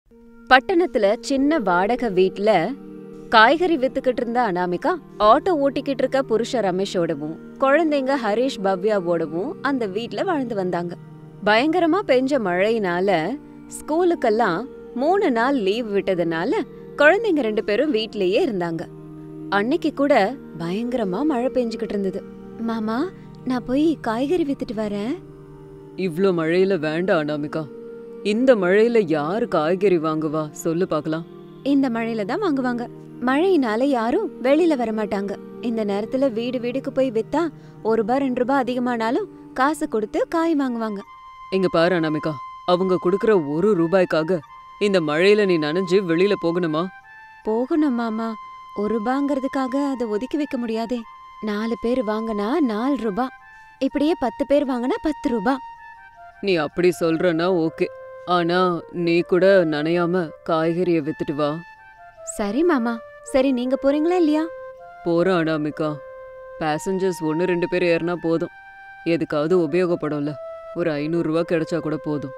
பட்டணத்துல சின்ன வாடகை வீட்ல காய்கறி வித்துக்கிட்டு இருந்த அனாமிகா ஆட்டோ ஓட்டிக்கிட்டு இருக்க புருஷ ரமேஷோடவும் குழந்தைங்க ஹரிஷ் பவ்யாவோடவும் அந்த வீட்ல வாழ்ந்து வந்தாங்க பயங்கரமா பெஞ்ச மழையினால ஸ்கூலுக்கெல்லாம் மூணு நாள் லீவ் விட்டதுனால குழந்தைங்க ரெண்டு பேரும் வீட்லயே இருந்தாங்க அன்னைக்கு கூட பயங்கரமா மழை பெஞ்சுக்கிட்டு இருந்தது மாமா நான் போய் காய்கறி வித்துட்டு வரேன் இவ்ளோ மழையில வேண்டாம் அனாமிகா இந்த மழையில யாரு காய்கறி வாங்குவா சொல்லு பார்க்கலாம் இந்த மழையில தான் வாங்குவாங்க மழையினால யாரும் வெளியில வர மாட்டாங்க இந்த நேரத்துல வீடு வீடுக்கு போய் வித்தா ஒரு ரூபாய் ரெண்டு ரூபாய் அதிகமானாலும் காசு கொடுத்து காய் வாங்குவாங்க இங்க பாரு அனாமிகா அவங்க கொடுக்கற ஒரு ரூபாய்க்காக இந்த மழையில நீ நனைஞ்சு வெளியில போகணுமா போகணும் மாமா ஒரு ரூபாங்கிறதுக்காக அதை ஒதுக்கி வைக்க முடியாதே நாலு பேர் வாங்கினா நாலு ரூபாய் இப்படியே பத்து பேர் வாங்கினா பத்து ரூபாய் நீ அப்படி சொல்றனா ஓகே ஆனா நீ கூட நனையாம காய்கறிய வித்துட்டு வா சரி மாமா சரி நீங்க போறீங்களா இல்லையா போறேன் அனாமிகா பேசஞ்சர்ஸ் ஒன்று ரெண்டு பேர் ஏறினா போதும் எதுக்காவது உபயோகப்படும்ல ஒரு ஐநூறுரூவா கிடைச்சா கூட போதும்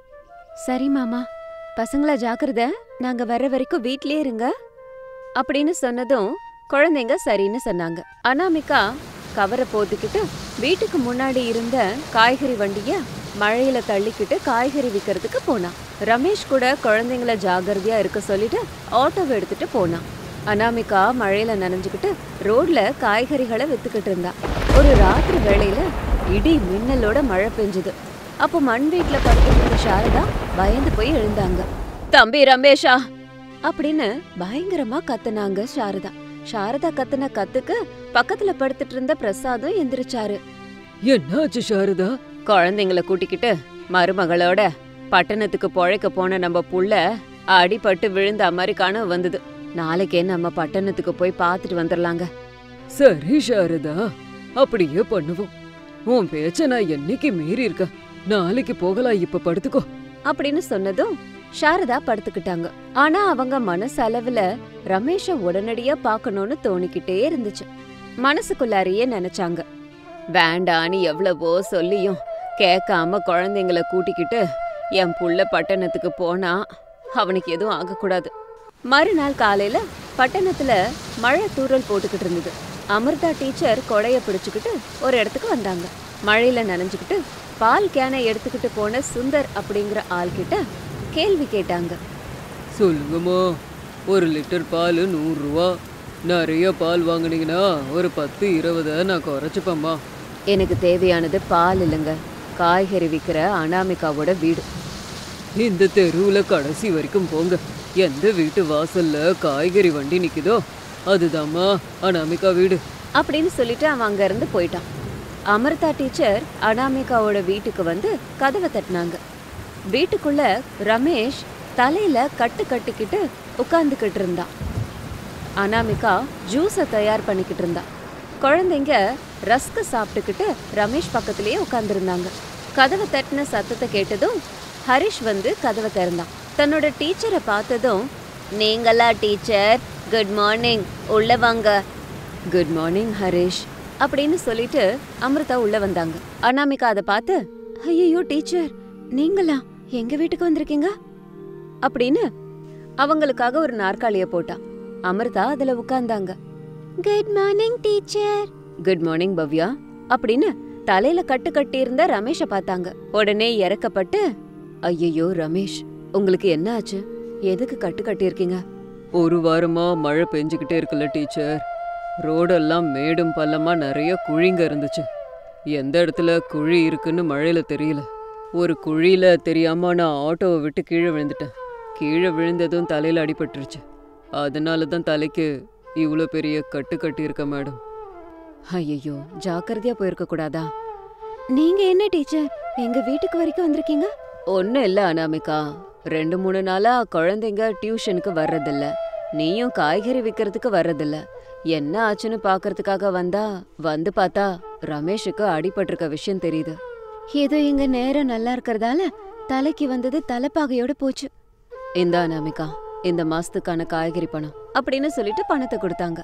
சரி மாமா பசங்கள ஜாக்கிரத நாங்க வர்ற வரைக்கும் வீட்லயே இருங்க அப்படின்னு சொன்னதும் குழந்தைங்க சரின்னு சொன்னாங்க அனாமிகா கவரை போத்துக்கிட்டு வீட்டுக்கு முன்னாடி இருந்த காய்கறி வண்டிய மழையில தள்ளிக்கிட்டு காய்கறி விற்கிறதுக்கு போனான் ரமேஷ் கூட குழந்தைங்கள ஜாகிரதையா இருக்க சொல்லிட்டு ஆட்டோவை எடுத்துட்டு போனான் அனாமிகா மழையில நனைஞ்சுக்கிட்டு ரோட்ல காய்கறிகளை வித்துக்கிட்டு இருந்தா ஒரு ராத்திரி வேளையில இடி மின்னலோட மழை பெஞ்சுது அப்போ மண் வீட்ல படுத்துட்டு இருந்த சாரதா பயந்து போய் எழுந்தாங்க தம்பி ரமேஷா அப்படின்னு பயங்கரமா கத்துனாங்க சாரதா சாரதா கத்துன கத்துக்கு பக்கத்துல படுத்துட்டு இருந்த பிரசாதும் எந்திரிச்சாரு என்னாச்சு சாரதா குழந்தைங்கள கூட்டிக்கிட்டு மருமகளோட பட்டணத்துக்கு பொழைக்க போன நம்ம புள்ள அடிபட்டு விழுந்த மாதிரி கனவு வந்தது நாளைக்கே நம்ம பட்டணத்துக்கு போய் பார்த்துட்டு வந்துடலாங்க சரி சாரதா அப்படியே பண்ணுவோம் உன் பேச்ச நான் என்னைக்கு மீறி இருக்க நாளைக்கு போகலாம் இப்ப படுத்துக்கோ அப்படின்னு சொன்னதும் சாரதா படுத்துக்கிட்டாங்க ஆனா அவங்க மனசளவுல ரமேஷ உடனடியா பார்க்கணும்னு தோணிக்கிட்டே இருந்துச்சு மனசுக்குள்ளாரையே நினைச்சாங்க வேண்டான்னு எவ்வளவோ சொல்லியும் கேட்காம குழந்தைங்கள கூட்டிக்கிட்டு என் புள்ள பட்டணத்துக்கு போனா அவனுக்கு எதுவும் ஆகக்கூடாது மறுநாள் காலையில பட்டணத்துல மழை தூறல் போட்டுக்கிட்டு இருந்தது அமிர்தா டீச்சர் கொடைய பிடிச்சுக்கிட்டு ஒரு இடத்துக்கு வந்தாங்க மழையில நனைஞ்சுக்கிட்டு பால் கேனை எடுத்துக்கிட்டு போன சுந்தர் அப்படிங்கிற ஆள்கிட்ட கேள்வி கேட்டாங்க சொல்லுங்கம்மா ஒரு லிட்டர் பால் நூறுரூவா நிறைய பால் வாங்குனீங்கன்னா ஒரு பத்து இருபதை நான் குறைச்சிப்பேம்மா எனக்கு தேவையானது பால் இல்லைங்க காய்கறி விற்கிற அனாமிகாவோட வீடு இந்த தெருவுல கடைசி வரைக்கும் போங்க எந்த வீட்டு வாசல்ல காய்கறி வண்டி நிக்குதோ அதுதாம்மா அனாமிகா வீடு அப்படின்னு சொல்லிட்டு அவன் அங்க இருந்து போயிட்டான் அமிர்தா டீச்சர் அனாமிகாவோட வீட்டுக்கு வந்து கதவை தட்டினாங்க வீட்டுக்குள்ள ரமேஷ் தலையில கட்டு கட்டிக்கிட்டு உட்கார்ந்துக்கிட்டு இருந்தான் அனாமிகா ஜூஸை தயார் பண்ணிக்கிட்டு இருந்தா குழந்தைங்க ரஸ்க் சாப்பிட்டுக்கிட்டு ரமேஷ் பக்கத்திலேயே உட்கார்ந்துருந்தாங்க கதவை தட்டின சத்தத்தை கேட்டதும் ஹரிஷ் வந்து கதவை திறந்தான் தன்னோட டீச்சரை பார்த்ததும் நீங்களா டீச்சர் குட் மார்னிங் உள்ள வாங்க குட் மார்னிங் ஹரிஷ் அப்படின்னு சொல்லிட்டு அமிர்தா உள்ள வந்தாங்க அனாமிகா அதை பார்த்து ஐயோ டீச்சர் நீங்களா எங்க வீட்டுக்கு வந்திருக்கீங்க அப்படின்னு அவங்களுக்காக ஒரு நாற்காலிய போட்டா அமிர்தா அதுல உட்கார்ந்தாங்க good morning teacher good morning Bhavya அப்படின்னு தலையில கட்டு கட்டி இருந்த ரமேஷ பார்த்தாங்க உடனே இறக்கப்பட்டு ஐயோ ரமேஷ் உங்களுக்கு என்ன ஆச்சு எதுக்கு கட்டு கட்டி இருக்கீங்க ஒரு வாரமா மழை பெஞ்சுக்கிட்டே இருக்குல்ல டீச்சர் ரோடெல்லாம் மேடும் பள்ளமா நிறைய குழிங்க இருந்துச்சு எந்த இடத்துல குழி இருக்குன்னு மழையில தெரியல ஒரு குழியில தெரியாம நான் ஆட்டோவை விட்டு கீழே விழுந்துட்டேன் கீழே விழுந்ததும் தலையில அடிபட்டுருச்சு அதனால தான் தலைக்கு இவ்வளோ பெரிய கட்டு கட்டி இருக்க மேடம் ஐயோ ஜாக்கிரதையா போயிருக்க கூடாதா நீங்க என்ன டீச்சர் எங்க வீட்டுக்கு வரைக்கும் வந்திருக்கீங்க ஒன்னும் இல்ல அனாமிகா ரெண்டு மூணு நாளா குழந்தைங்க டியூஷனுக்கு வர்றதில்ல நீயும் காய்கறி விற்கிறதுக்கு வர்றதில்ல என்ன ஆச்சுன்னு பாக்குறதுக்காக வந்தா வந்து பார்த்தா ரமேஷுக்கு அடிபட்டிருக்க விஷயம் தெரியுது ஏதோ எங்க நேரம் நல்லா இருக்கறதால தலைக்கு வந்தது தலைப்பாகையோட போச்சு இந்த அனாமிகா இந்த மாசத்துக்கான காய்கறி பணம் அப்படின்னு சொல்லிட்டு பணத்தை கொடுத்தாங்க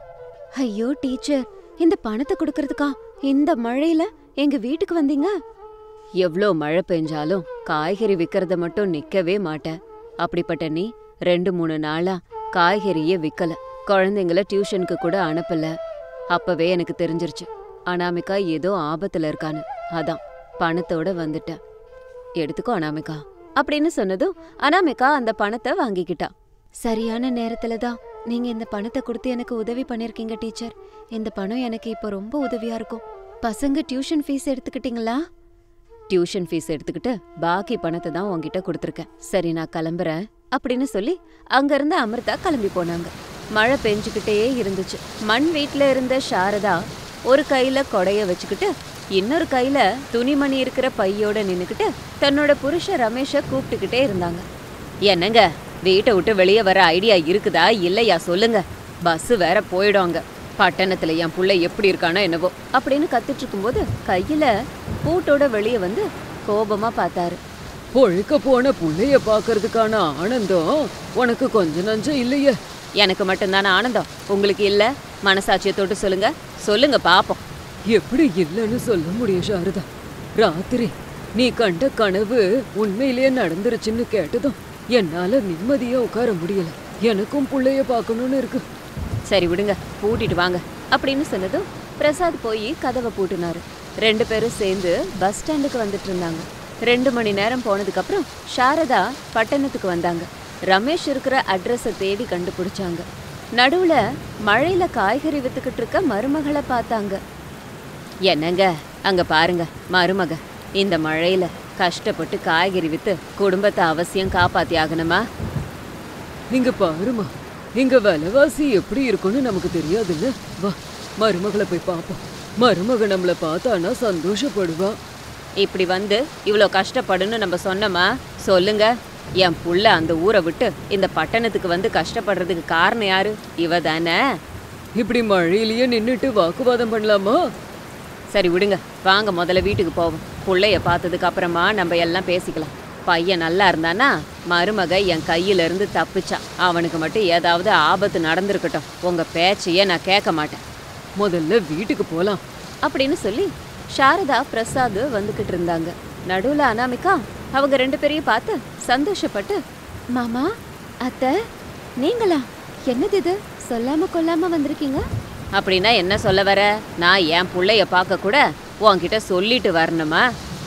ஐயோ டீச்சர் இந்த பணத்தை கொடுக்கறதுக்கா இந்த மழையில எங்க வீட்டுக்கு வந்தீங்க எவ்ளோ மழை பெஞ்சாலும் காய்கறி விக்கிறத மட்டும் நிக்கவே மாட்டேன் அப்படிப்பட்ட நீ ரெண்டு மூணு நாளா காய்கறியே விக்கல குழந்தைங்கள டியூஷனுக்கு கூட அனுப்பல அப்பவே எனக்கு தெரிஞ்சிருச்சு அனாமிகா ஏதோ ஆபத்துல இருக்கான்னு அதான் பணத்தோட வந்துட்டேன் எடுத்துக்கோ அனாமிகா அப்படின்னு சொன்னதும் அனாமிகா அந்த பணத்தை வாங்கிக்கிட்டா சரியான நேரத்துல தான் நீங்க இந்த பணத்தை கொடுத்து எனக்கு உதவி பண்ணிருக்கீங்க டீச்சர் இந்த பணம் எனக்கு இப்போ ரொம்ப உதவியா இருக்கும் பசங்க டியூஷன் ஃபீஸ் எடுத்துக்கிட்டீங்களா டியூஷன் ஃபீஸ் எடுத்துக்கிட்டு பாக்கி பணத்தை தான் உன்கிட்ட கொடுத்துருக்கேன் சரி நான் கிளம்புறேன் அப்படின்னு சொல்லி அங்கிருந்து அமிர்தா கிளம்பி போனாங்க மழை பெஞ்சுக்கிட்டே இருந்துச்சு மண் வீட்ல இருந்த சாரதா ஒரு கையில கொடைய வச்சுக்கிட்டு இன்னொரு கையில துணிமணி இருக்கிற பையோட நின்னுக்கிட்டு தன்னோட புருஷ ரமேஷ கூப்பிட்டுக்கிட்டே இருந்தாங்க என்னங்க வீட்டை விட்டு வெளியே வர ஐடியா இருக்குதா இல்லையா சொல்லுங்க பஸ் வேற போயிடுவாங்க பட்டணத்துல என் புள்ள எப்படி இருக்கானோ என்னவோ அப்படின்னு கத்திட்டு இருக்கும்போது கையில பூட்டோட வெளியே வந்து கோபமா பார்த்தாரு பொழைக்க போன புள்ளைய பாக்குறதுக்கான ஆனந்தம் உனக்கு கொஞ்ச நஞ்சம் இல்லையே எனக்கு மட்டும்தானே ஆனந்தம் உங்களுக்கு இல்ல மனசாட்சியை தொட்டு சொல்லுங்க சொல்லுங்க பாப்போம் எப்படி இல்லைன்னு சொல்ல முடியும் சாரதா ராத்திரி நீ கண்ட கனவு உண்மையிலேயே நடந்துருச்சுன்னு கேட்டதும் என்னால நிம்மதியா உட்கார முடியல எனக்கும் புள்ளைய பார்க்கணும்னு இருக்கு சரி விடுங்க பூட்டிட்டு வாங்க அப்படின்னு சொன்னதும் பிரசாத் போய் கதவை பூட்டினாரு ரெண்டு பேரும் சேர்ந்து பஸ் ஸ்டாண்டுக்கு வந்துட்டு இருந்தாங்க ரெண்டு மணி நேரம் போனதுக்கு அப்புறம் சாரதா பட்டணத்துக்கு வந்தாங்க ரமேஷ் இருக்கிற அட்ரஸை தேடி கண்டுபிடிச்சாங்க நடுவுல மழையில காய்கறி வித்துக்கிட்டு இருக்க மருமகளை பார்த்தாங்க என்னங்க அங்க பாருங்க மருமக இந்த மழையில கஷ்டப்பட்டு காய்கறி வித்து குடும்பத்தை அவசியம் காப்பாத்தி ஆகணுமா இங்க பாருமா இங்க விலைவாசி எப்படி இருக்கும்னு நமக்கு தெரியாதுல்ல வா மருமகளை போய் பாப்போம் மருமக நம்மள பார்த்தானா சந்தோஷப்படுவா இப்படி வந்து இவ்வளோ கஷ்டப்படுன்னு நம்ம சொன்னோமா சொல்லுங்க என் புள்ள அந்த ஊரை விட்டு இந்த பட்டணத்துக்கு வந்து கஷ்டப்படுறதுக்கு காரணம் யாரு இவ தானே இப்படி மழையிலேயே நின்னுட்டு வாக்குவாதம் பண்ணலாமா சரி விடுங்க வாங்க முதல்ல வீட்டுக்கு போவோம் புள்ளைய பார்த்ததுக்கு அப்புறமா நம்ம எல்லாம் பேசிக்கலாம் பையன் நல்லா இருந்தானா மருமக என் கையில இருந்து தப்பிச்சான் அவனுக்கு மட்டும் ஏதாவது ஆபத்து நடந்திருக்கட்டும் உங்க பேச்சையே நான் கேட்க மாட்டேன் முதல்ல வீட்டுக்கு போலாம் அப்படின்னு சொல்லி சாரதா பிரசாத் வந்துகிட்டு இருந்தாங்க நடுவுல அனாமிகா அவங்க ரெண்டு பேரையும் பார்த்து சந்தோஷப்பட்டு மாமா அத்தை நீங்களா என்னது இது சொல்லாம கொல்லாம வந்திருக்கீங்க அப்படின்னா என்ன சொல்ல வர நான் என் புள்ளைய பார்க்க கூட உன்கிட்ட சொல்லிட்டு வரணுமா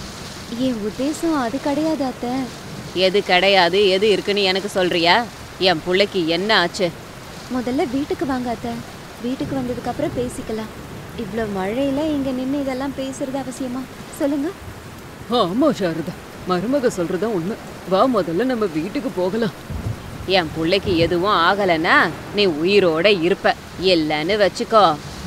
என் உத்தேசம் அது கிடையாது அத்தை எது கிடையாது எது இருக்குன்னு எனக்கு சொல்றியா என் புள்ளைக்கு என்ன ஆச்சு முதல்ல வீட்டுக்கு வாங்க அத்தை வீட்டுக்கு வந்ததுக்கு அப்புறம் பேசிக்கலாம் இவ்வளோ மழையில இங்க நின்று இதெல்லாம் பேசுறது அவசியமா சொல்லுங்க ஆமா சாரதா மருமக சொல்றதா உண்மை வா முதல்ல நம்ம வீட்டுக்கு போகலாம் என் புள்ளைக்கு எதுவும் ஆகலைன்னா நீ உயிரோட இருப்ப இல்லைன்னு வச்சுக்கோ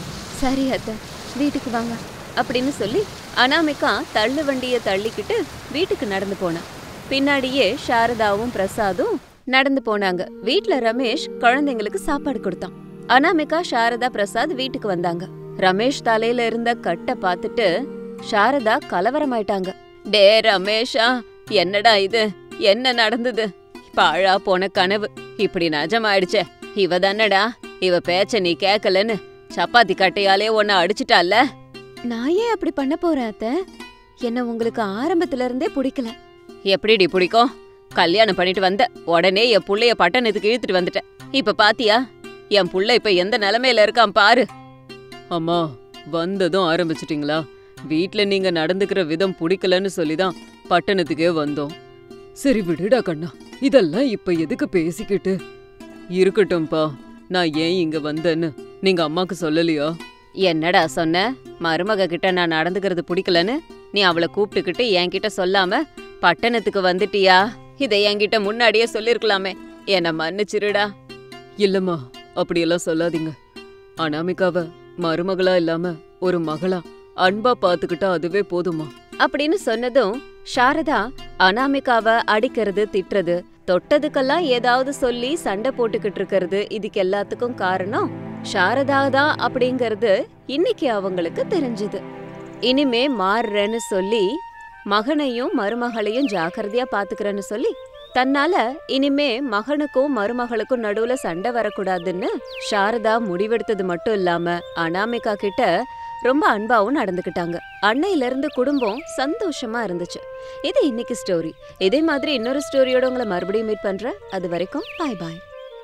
சரி அத்தை வீட்டுக்கு வாங்க அப்படின்னு சொல்லி அனாமிகா தள்ளு வண்டியை தள்ளிக்கிட்டு வீட்டுக்கு நடந்து போனான் பின்னாடியே சாரதாவும் பிரசாதும் நடந்து போனாங்க வீட்ல ரமேஷ் குழந்தைங்களுக்கு சாப்பாடு கொடுத்தான் அனாமிகா சாரதா பிரசாத் வீட்டுக்கு வந்தாங்க ரமேஷ் தலையில இருந்த கட்டை பார்த்துட்டு சாரதா கலவரமாயிட்டாங்க டே ரமேஷா என்னடா இது என்ன நடந்தது பாழா போன கனவு இப்படி நிஜமாயிடுச்சே இவ தானடா இவ பேச்ச நீ கேக்கலன்னு சப்பாத்தி கட்டையாலே உன்னை அடிச்சிட்டால நான் ஏன் அப்படி பண்ண போறேன் அத்த என்ன உங்களுக்கு ஆரம்பத்துல இருந்தே பிடிக்கல எப்படிடி பிடிக்கும் கல்யாணம் பண்ணிட்டு வந்த உடனே என் புள்ளைய பட்டணத்துக்கு இழுத்துட்டு வந்துட்டேன் இப்ப பாத்தியா என் புள்ள இப்ப எந்த நிலைமையில இருக்கான் பாரு அம்மா வந்ததும் ஆரம்பிச்சிட்டீங்களா வீட்ல நீங்க நடந்துக்கிற விதம் பிடிக்கலன்னு சொல்லி தான் பட்டணத்துக்கே வந்தோம் சரி விடுடா கண்ணா இதெல்லாம் இப்ப எதுக்கு பேசிக்கிட்டு இருக்கட்டும்பா நான் ஏன் இங்க வந்தேன்னு நீங்க அம்மாக்கு சொல்லலையா என்னடா சொன்ன மருமக கிட்ட நான் நடந்துக்கிறது பிடிக்கலன்னு நீ அவளை கூப்பிட்டுக்கிட்டு என்கிட்ட சொல்லாம பட்டணத்துக்கு வந்துட்டியா இதை என்கிட்ட முன்னாடியே சொல்லிருக்கலாமே என்ன மன்னிச்சிருடா இல்லம்மா அப்படியெல்லாம் சொல்லாதீங்க அனாமிகாவ மருமகளா இல்லாம ஒரு மகளா அன்பா பாத்துக்கிட்டா அதுவே போதுமா அப்படின்னு சொன்னதும் சாரதா அனாமிகாவ அடிக்கிறது திட்டுறது தொட்டதுக்கெல்லாம் ஏதாவது சொல்லி சண்டை போட்டுக்கிட்டு இருக்கிறது இதுக்கு எல்லாத்துக்கும் காரணம் சாரதா தான் அப்படிங்கறது இன்னைக்கு அவங்களுக்கு தெரிஞ்சது இனிமே மாறுறேன்னு சொல்லி மகனையும் மருமகளையும் ஜாக்கிரதையா பாத்துக்கிறேன்னு சொல்லி தன்னால இனிமே மகனுக்கும் மருமகளுக்கும் நடுவுல சண்டை வரக்கூடாதுன்னு சாரதா முடிவெடுத்தது மட்டும் இல்லாம அனாமிகா கிட்ட ரொம்ப அன்பாவும் நடந்துக்கிட்டாங்க அன்னையில இருந்து குடும்பம் சந்தோஷமா இருந்துச்சு இது இன்னைக்கு ஸ்டோரி இதே மாதிரி இன்னொரு ஸ்டோரியோட உங்களை மறுபடியும் மீட் பண்றேன் அது வரைக்கும் பாய் பாய்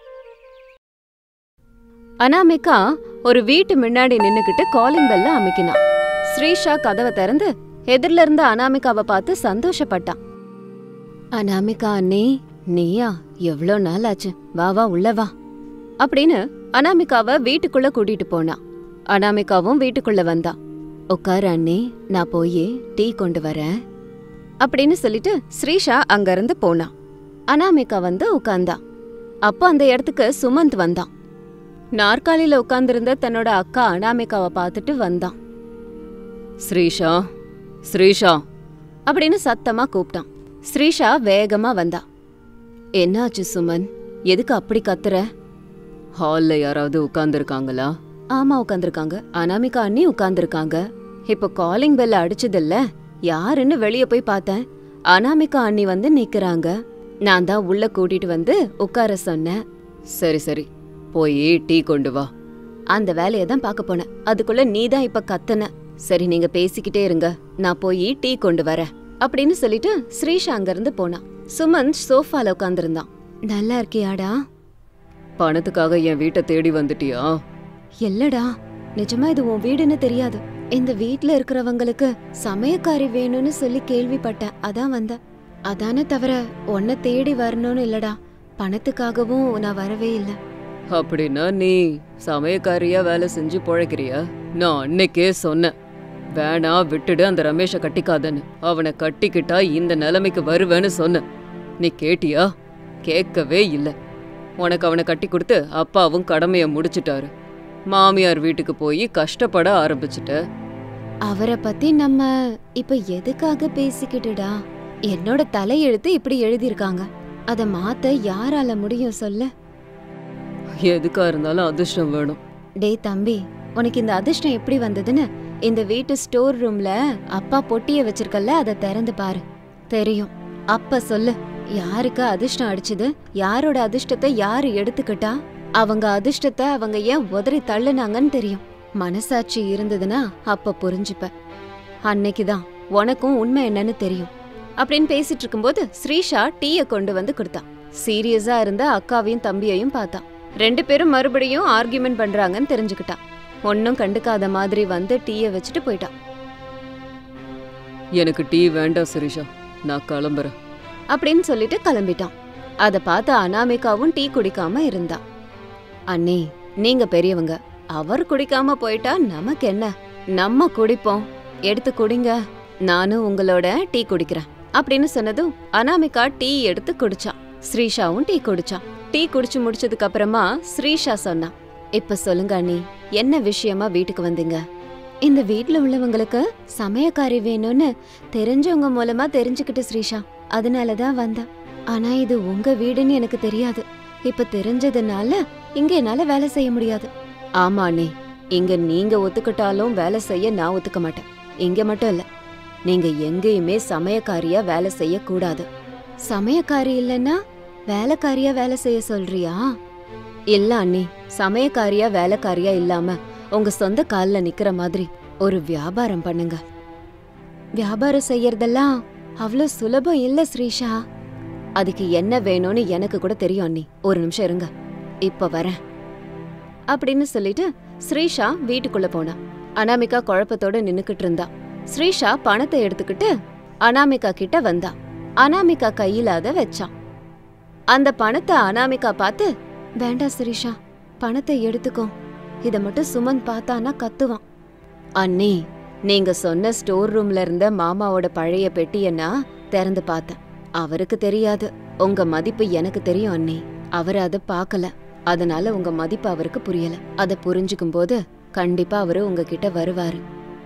அனாமிகா ஒரு வீட்டு முன்னாடி நின்னுக்கிட்டு காலிங் பெல்ல அமைக்கினா ஸ்ரீஷா கதவை திறந்து எதிரில இருந்த அனாமிகாவை பார்த்து சந்தோஷப்பட்டான் அனாமிகா அண்ணே நீயா எவ்ளோ நாள் ஆச்சு வா வா உள்ள வா அப்படின்னு அனாமிகாவை வீட்டுக்குள்ள கூட்டிட்டு போனா அனாமிகாவும் வீட்டுக்குள்ள வந்தா உட்காரு அண்ணே நான் போய் டீ கொண்டு வரேன் அப்படின்னு சொல்லிட்டு ஸ்ரீஷா அங்கிருந்து போனா அனாமிகா வந்து உட்கார்ந்தா அப்போ அந்த இடத்துக்கு சுமந்த் வந்தான் நாற்காலியில உட்கார்ந்திருந்த தன்னோட அக்கா அனாமிகாவை பார்த்துட்டு வந்தான் ஸ்ரீஷா ஸ்ரீஷா அப்படின்னு சத்தமா கூப்பிட்டான் ஸ்ரீஷா வேகமா வந்தா என்னாச்சு சுமன் எதுக்கு அப்படி கத்துற ஹால்ல யாராவது உட்கார்ந்துருக்காங்களா ஆமா உட்காந்துருக்காங்க அனாமிகா அண்ணி உட்காந்துருக்காங்க இப்போ காலிங் பெல் அடிச்சதில்ல யாருன்னு வெளிய போய் பார்த்தேன் அனாமிகா அண்ணி வந்து நிக்கறாங்க நான் தான் உள்ள கூட்டிட்டு வந்து உட்கார சொன்னேன் சரி சரி போய் டீ கொண்டு வா அந்த வேலையை தான் பார்க்க போனேன் அதுக்குள்ள நீ தான் இப்ப கத்துன சரி நீங்க பேசிக்கிட்டே இருங்க நான் போய் டீ கொண்டு வரேன் அப்படின்னு சொல்லிட்டு ஸ்ரீஷா அங்கிருந்து போனான் சுமந்த் சோஃபால உட்காந்துருந்தான் நல்லா இருக்கியாடா பணத்துக்காக என் வீட்டை தேடி வந்துட்டியா இல்லடா நிஜமா இது உன் வீடுன்னு தெரியாது இந்த வீட்ல இருக்கிறவங்களுக்கு சமயக்காரி வேணும்னு சொல்லி கேள்விப்பட்டேன் அதான் வந்தேன் அதானே தவிர உன்னை தேடி வரணும்னு இல்லடா பணத்துக்காகவும் நான் வரவே இல்லை அப்படின்னா நீ சமயக்காரியா வேலை செஞ்சு பொழைக்கிறியா நான் அன்னைக்கே சொன்னேன் வேணா விட்டுடு அந்த ரமேஷை கட்டிக்காதன்னு அவனை கட்டிக்கிட்டா இந்த நிலைமைக்கு வருவேன்னு சொன்னேன் நீ கேட்டியா கேட்கவே இல்லை உனக்கு அவனை கட்டி கொடுத்து அப்பாவும் கடமையை முடிச்சிட்டாரு மாமியார் வீட்டுக்கு போய் கஷ்டப்பட ஆரம்பிச்சிட்ட அவரை பத்தி நம்ம இப்ப எதுக்காக பேசிக்கிட்டுடா என்னோட தலையெழுத்து இப்படி எழுதியிருக்காங்க அத மாத்த யாரால முடியும் சொல்ல எதுக்கா இருந்தாலும் அதிர்ஷ்டம் வேணும் டேய் தம்பி உனக்கு இந்த அதிர்ஷ்டம் எப்படி வந்ததுன்னு இந்த வீட்டு ஸ்டோர் ரூம்ல அப்பா பொட்டிய வச்சிருக்கல்ல அதை திறந்து பாரு தெரியும் அப்ப சொல்லு யாருக்கு அதிர்ஷ்டம் அடிச்சது யாரோட அதிர்ஷ்டத்தை யாரு எடுத்துக்கிட்டா அவங்க அதிர்ஷ்டத்தை அவங்க ஏன் உதறி தள்ளுனாங்கன்னு தெரியும் மனசாட்சி இருந்ததுன்னா அப்ப புரிஞ்சுப்ப அன்னைக்குதான் உனக்கும் உண்மை என்னன்னு தெரியும் அப்படின்னு பேசிட்டு இருக்கும்போது ஸ்ரீஷா டீய கொண்டு வந்து கொடுத்தான் சீரியஸா இருந்த அக்காவையும் தம்பியையும் பார்த்தான் ரெண்டு பேரும் மறுபடியும் ஆர்கியூமெண்ட் பண்றாங்கன்னு தெரிஞ்சுக்கிட்டான் ஒன்னும் கண்டுக்காத மாதிரி வந்து டீய வச்சுட்டு போயிட்டான் எனக்கு டீ வேண்டாம் சிரிஷா நான் கிளம்புறேன் அப்படின்னு சொல்லிட்டு கிளம்பிட்டான் அத பார்த்த அனாமிகாவும் டீ குடிக்காம இருந்தா அண்ணே நீங்க பெரியவங்க அவர் குடிக்காம போயிட்டா நமக்கு என்ன நம்ம குடிப்போம் எடுத்து குடிங்க நானும் உங்களோட டீ குடிக்கிறேன் அப்படின்னு சொன்னதும் அனாமிகா டீ எடுத்து குடிச்சான் ஸ்ரீஷாவும் டீ குடிச்சான் டீ குடிச்சு முடிச்சதுக்கு அப்புறமா ஸ்ரீஷா சொன்னா இப்ப சொல்லுங்க அண்ணி என்ன விஷயமா வீட்டுக்கு வந்தீங்க இந்த வீட்ல உள்ளவங்களுக்கு சமயக்காரி வேணும்னு தெரிஞ்சவங்க மூலமா தெரிஞ்சுக்கிட்டு ஸ்ரீஷா அதனால தான் வந்தேன் ஆனா இது உங்க வீடுன்னு எனக்கு தெரியாது இப்ப தெரிஞ்சதுனால இங்க என்னால வேலை செய்ய முடியாது ஆமா அண்ணே இங்க நீங்க ஒத்துக்கிட்டாலும் வேலை செய்ய நான் ஒத்துக்க மாட்டேன் இங்க மட்டும் இல்ல நீங்க எங்கேயுமே சமயக்காரியா வேலை செய்ய கூடாது சமயக்காரி இல்லைன்னா வேலைக்காரியா வேலை செய்ய சொல்றியா இல்ல அண்ணி சமயக்காரியா வேலைக்காரியா இல்லாம உங்க சொந்த கால்ல நிக்கிற மாதிரி ஒரு வியாபாரம் பண்ணுங்க வியாபாரம் செய்யறதெல்லாம் அவ்வளோ சுலபம் இல்ல ஸ்ரீஷா அதுக்கு என்ன வேணும்னு எனக்கு கூட தெரியும் அண்ணி ஒரு நிமிஷம் இருங்க இப்ப வரேன் அப்படின்னு சொல்லிட்டு ஸ்ரீஷா வீட்டுக்குள்ள போனா அனாமிகா குழப்பத்தோட நின்னுக்கிட்டு இருந்தா ஸ்ரீஷா பணத்தை எடுத்துக்கிட்டு அனாமிகா கிட்ட வந்தா அனாமிகா கையில அத வச்சான் அந்த பணத்தை அனாமிகா பார்த்து வேண்டாம் ஸ்ரீஷா பணத்தை எடுத்துக்கோ இத மட்டும் சுமன் பார்த்தானா கத்துவான் அண்ணி நீங்க சொன்ன ஸ்டோர் ரூம்ல இருந்த மாமாவோட பழைய பெட்டிய நான் திறந்து பார்த்தேன் அவருக்கு தெரியாது உங்க மதிப்பு எனக்கு தெரியும் அண்ணி அவர் அத பார்க்கல அதனால உங்க மதிப்பு அவருக்கு புரியல அத புரிஞ்சுக்கும் போது கண்டிப்பா அவரு உங்ககிட்ட வருவாரு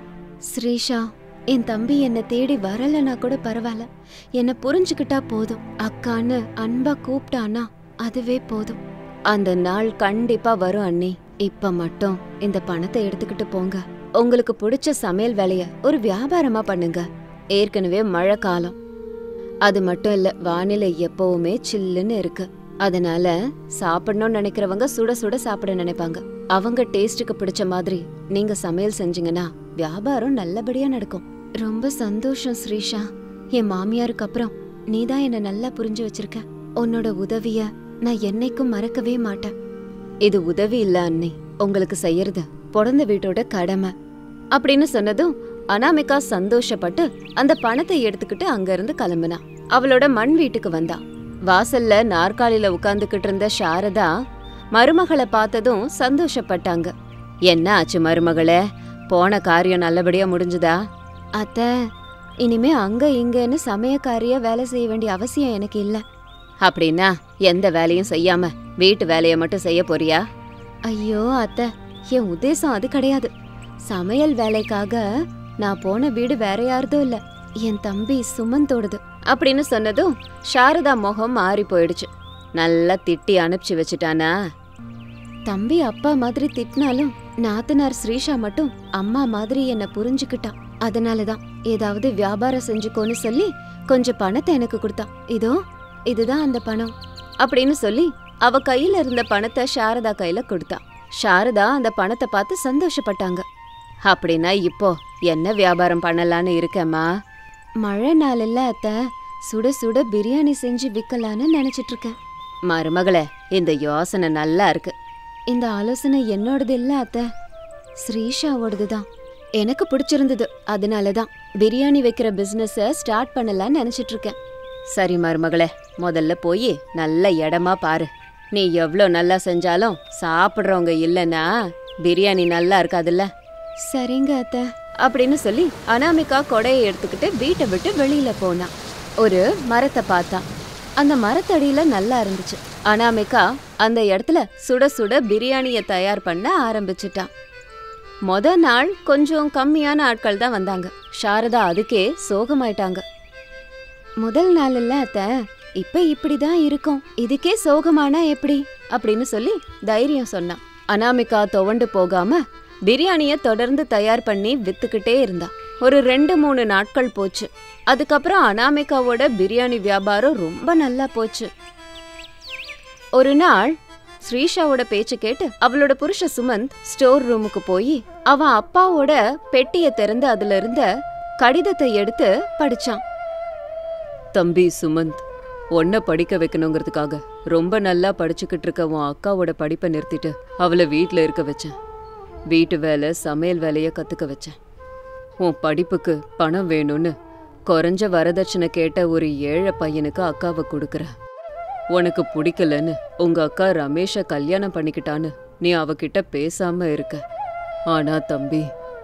ஸ்ரீஷா என் தம்பி என்ன தேடி வரலனா கூட பரவாயில்ல என்ன புரிஞ்சுக்கிட்டா போதும் அக்கான்னு அன்பா கூப்பிட்டானா அதுவே போதும் அந்த நாள் கண்டிப்பா வரும் அண்ணி இப்ப மட்டும் இந்த பணத்தை எடுத்துக்கிட்டு போங்க உங்களுக்கு பிடிச்ச சமையல் வேலைய ஒரு வியாபாரமா பண்ணுங்க ஏற்கனவே மழை காலம் அது மட்டும் இல்ல வானிலை எப்பவுமே சில்லுன்னு இருக்கு அதனால சாப்பிடணும்னு நினைக்கிறவங்க சுட சுட சாப்பிட நினைப்பாங்க அவங்க டேஸ்ட்டுக்கு பிடிச்ச மாதிரி நீங்க சமையல் செஞ்சீங்கன்னா வியாபாரம் நல்லபடியா நடக்கும் ரொம்ப சந்தோஷம் ஸ்ரீஷா என் மாமியாருக்கு அப்புறம் நீதான் என்ன நல்லா புரிஞ்சு வச்சிருக்க உன்னோட உதவிய நான் என்னைக்கும் மறக்கவே மாட்டேன் இது உதவி இல்ல அண்ணி உங்களுக்கு செய்யறது பிறந்த வீட்டோட கடமை அப்படின்னு சொன்னதும் அனாமிகா சந்தோஷப்பட்டு அந்த பணத்தை எடுத்துக்கிட்டு அங்க இருந்து கிளம்புனா அவளோட மண் வீட்டுக்கு வந்தா வாசல்ல நாற்காலியில உட்கார்ந்துகிட்டு இருந்த சாரதா மருமகளை பார்த்ததும் சந்தோஷப்பட்டாங்க என்ன ஆச்சு மருமகளே போன காரியம் நல்லபடியா முடிஞ்சுதா அத்த இனிமே அங்க இங்கன்னு சமயக்காரிய வேலை செய்ய வேண்டிய அவசியம் எனக்கு இல்ல அப்படின்னா எந்த வேலையும் செய்யாம வீட்டு வேலையை மட்டும் செய்ய போறியா ஐயோ அத்த என் உத்தேசம் அது கிடையாது சமையல் வேலைக்காக நான் போன வீடு வேற யாரதும் இல்ல என் தம்பி சுமந்தோடது அப்படின்னு சொன்னதும் சாரதா முகம் மாறி போயிடுச்சு நல்லா திட்டி அனுப்பிச்சு வச்சுட்டானா தம்பி அப்பா மாதிரி திட்டினாலும் நாத்தனார் ஸ்ரீஷா மட்டும் அம்மா மாதிரி என்ன புரிஞ்சுக்கிட்டா அதனாலதான் ஏதாவது வியாபாரம் செஞ்சுக்கோன்னு சொல்லி கொஞ்சம் பணத்தை எனக்கு கொடுத்தா இதோ இதுதான் அந்த பணம் அப்படின்னு சொல்லி அவ கையில இருந்த பணத்தை சாரதா கையில கொடுத்தா சாரதா அந்த பணத்தை பார்த்து சந்தோஷப்பட்டாங்க அப்படின்னா இப்போ என்ன வியாபாரம் பண்ணலான்னு இருக்கேம்மா மழை நாள் இல்ல அத்த சுட சுட பிரியாணி செஞ்சு விக்கலான்னு நினைச்சிட்டு இருக்கேன் மருமகளே இந்த யோசனை நல்லா இருக்கு இந்த ஆலோசனை என்னோடது இல்ல அத்த ஸ்ரீஷாவோடது தான் எனக்கு பிடிச்சிருந்தது அதனால தான் பிரியாணி வைக்கிற பிசினஸ ஸ்டார்ட் பண்ணலாம்னு நினைச்சிட்டு இருக்கேன் சரி மருமகளே முதல்ல போய் நல்ல இடமா பாரு நீ எவ்வளோ நல்லா செஞ்சாலும் சாப்பிட்றவங்க இல்லைன்னா பிரியாணி நல்லா இருக்காதுல்ல சரிங்க அத்த அப்படின்னு சொல்லி அனாமிகா கொடையை எடுத்துக்கிட்டு வீட்டை விட்டு வெளியில போனா ஒரு மரத்தை பார்த்தா அந்த மரத்தடியில நல்லா இருந்துச்சு அனாமிகா அந்த இடத்துல சுட சுட பிரியாணிய தயார் பண்ண ஆரம்பிச்சிட்டான் மொத நாள் கொஞ்சம் கம்மியான ஆட்கள் தான் வந்தாங்க சாரதா அதுக்கே சோகமாயிட்டாங்க முதல் நாள் இல்ல அத்த இப்ப இப்படிதான் இருக்கும் இதுக்கே சோகமானா எப்படி அப்படின்னு சொல்லி தைரியம் சொன்னான் அனாமிகா துவண்டு போகாம பிரியாணிய தொடர்ந்து தயார் பண்ணி வித்துக்கிட்டே இருந்தா ஒரு ரெண்டு மூணு நாட்கள் போச்சு அதுக்கப்புறம் அனாமிகாவோட பிரியாணி வியாபாரம் ரொம்ப நல்லா போச்சு ஒரு நாள் ஸ்ரீஷாவோட பேச்சு கேட்டு அவளோட புருஷ சுமந்த் ஸ்டோர் ரூமுக்கு போய் அவன் அப்பாவோட பெட்டிய திறந்து அதுல இருந்த கடிதத்தை எடுத்து படிச்சான் தம்பி சுமந்த் உன்னை படிக்க வைக்கணுங்கிறதுக்காக ரொம்ப நல்லா படிச்சுக்கிட்டு இருக்க உன் அக்காவோட படிப்பை நிறுத்திட்டு அவளை வீட்டில் இருக்க வச்சேன் வீட்டு வேலை சமையல் வேலையை கற்றுக்க வச்சேன் உன் படிப்புக்கு பணம் வேணும்னு குறைஞ்ச வரதட்சணை கேட்ட ஒரு ஏழை பையனுக்கு அக்காவை கொடுக்குற உனக்கு பிடிக்கலன்னு உங்க அக்கா ரமேஷை கல்யாணம் பண்ணிக்கிட்டான்னு நீ அவகிட்ட பேசாம இருக்க ஆனா தம்பி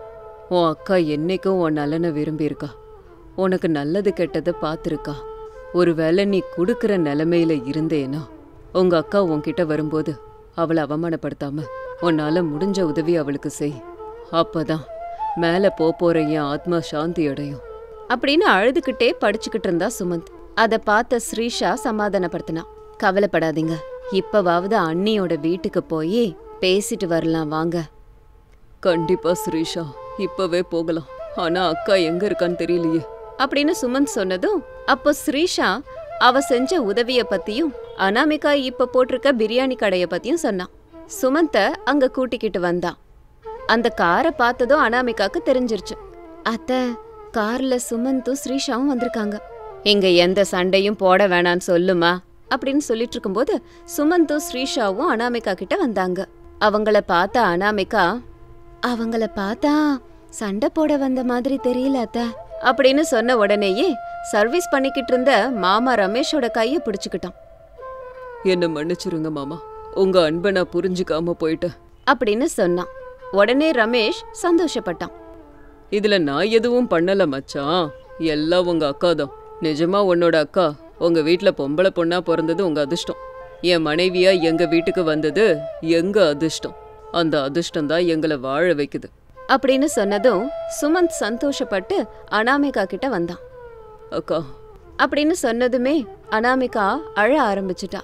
உன் அக்கா என்னைக்கும் உன் நலனை விரும்பியிருக்கா உனக்கு நல்லது கெட்டதை பார்த்துருக்கா ஒருவேளை நீ கொடுக்குற நிலைமையில இருந்தேனா உங்க அக்கா உன்கிட்ட வரும்போது அவளை அவமானப்படுத்தாம உன்னால முடிஞ்ச உதவி அவளுக்கு செய் அப்பதான் மேல போப் போற என் ஆத்மா சாந்தி அடையும் அப்படின்னு அழுதுகிட்டே படிச்சுக்கிட்டு இருந்தா சுமந்த் அத பார்த்த ஸ்ரீஷா சமாதானப்படுத்தினா கவலைப்படாதீங்க இப்பவாவது அண்ணியோட வீட்டுக்கு போய் பேசிட்டு வரலாம் வாங்க கண்டிப்பா ஸ்ரீஷா இப்பவே போகலாம் ஆனா அக்கா எங்க இருக்கான்னு தெரியலையே அப்படின்னு சுமந்த் சொன்னதும் அப்போ ஸ்ரீஷா அவ செஞ்ச உதவிய பத்தியும் அனாமிகா இப்ப போட்டிருக்க பிரியாணி கடைய பத்தியும் சொன்னான் சுமந்த அங்க கூட்டிக்கிட்டு வந்தான் அந்த காரை பார்த்ததும் அனாமிகாக்கு தெரிஞ்சிருச்சு அத்த கார்ல சுமந்தும் ஸ்ரீஷாவும் வந்திருக்காங்க இங்க எந்த சண்டையும் போட வேணான்னு சொல்லுமா அப்படின்னு சொல்லிட்டு இருக்கும்போது சுமந்தும் ஸ்ரீஷாவும் அனாமிகா கிட்ட வந்தாங்க அவங்கள பார்த்த அனாமிகா அவங்கள பார்த்தா சண்டை போட வந்த மாதிரி தெரியல அத்த அப்படின்னு சொன்ன உடனேயே சர்வீஸ் பண்ணிக்கிட்டு இருந்த மாமா ரமேஷோட கைய பிடிச்சுக்கிட்டான் என்ன மன்னிச்சிருங்க மாமா உங்க அன்பை நான் புரிஞ்சுக்காம போயிட்டேன் அப்படின்னு சொன்னான் உடனே ரமேஷ் சந்தோஷப்பட்டான் இதுல நான் எதுவும் பண்ணல மச்சான் எல்லாம் உங்க அக்கா தான் நிஜமா உன்னோட அக்கா உங்க வீட்ல பொம்பளை பொண்ணா பிறந்தது உங்க அதிர்ஷ்டம் என் மனைவியா எங்க வீட்டுக்கு வந்தது எங்க அதிர்ஷ்டம் அந்த அதிர்ஷ்டம் தான் எங்களை வாழ வைக்குது அப்படின்னு சொன்னதும் சுமந்த் சந்தோஷப்பட்டு அனாமிகா கிட்ட வந்தான் அக்கா அப்படின்னு சொன்னதுமே அனாமிகா அழ ஆரம்பிச்சிட்டா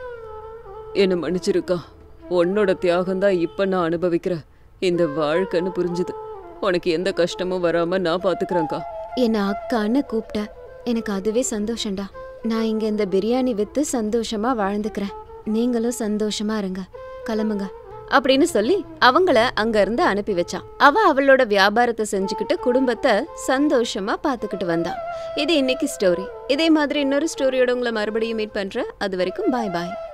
என்ன மன்னிச்சிருக்கா உன்னோட தியாகம்தான் இப்ப நான் அனுபவிக்கிற இந்த வாழ்க்கைன்னு புரிஞ்சுது உனக்கு எந்த கஷ்டமும் வராம நான் பாத்துக்கிறேன்க்கா என்ன அக்கான்னு கூப்பிட்ட எனக்கு அதுவே சந்தோஷம்டா நான் இங்க இந்த பிரியாணி வித்து சந்தோஷமா வாழ்ந்துக்கிறேன் நீங்களும் சந்தோஷமா இருங்க கிளம்புங்க அப்படின்னு சொல்லி அவங்கள அங்க இருந்து அனுப்பி வச்சான் அவ அவளோட வியாபாரத்தை செஞ்சுக்கிட்டு குடும்பத்தை சந்தோஷமா பாத்துக்கிட்டு வந்தா இது இன்னைக்கு ஸ்டோரி இதே மாதிரி இன்னொரு ஸ்டோரியோட உங்களை மறுபடியும் மீட் பண்றேன் அது வரைக்கும் பாய் பாய்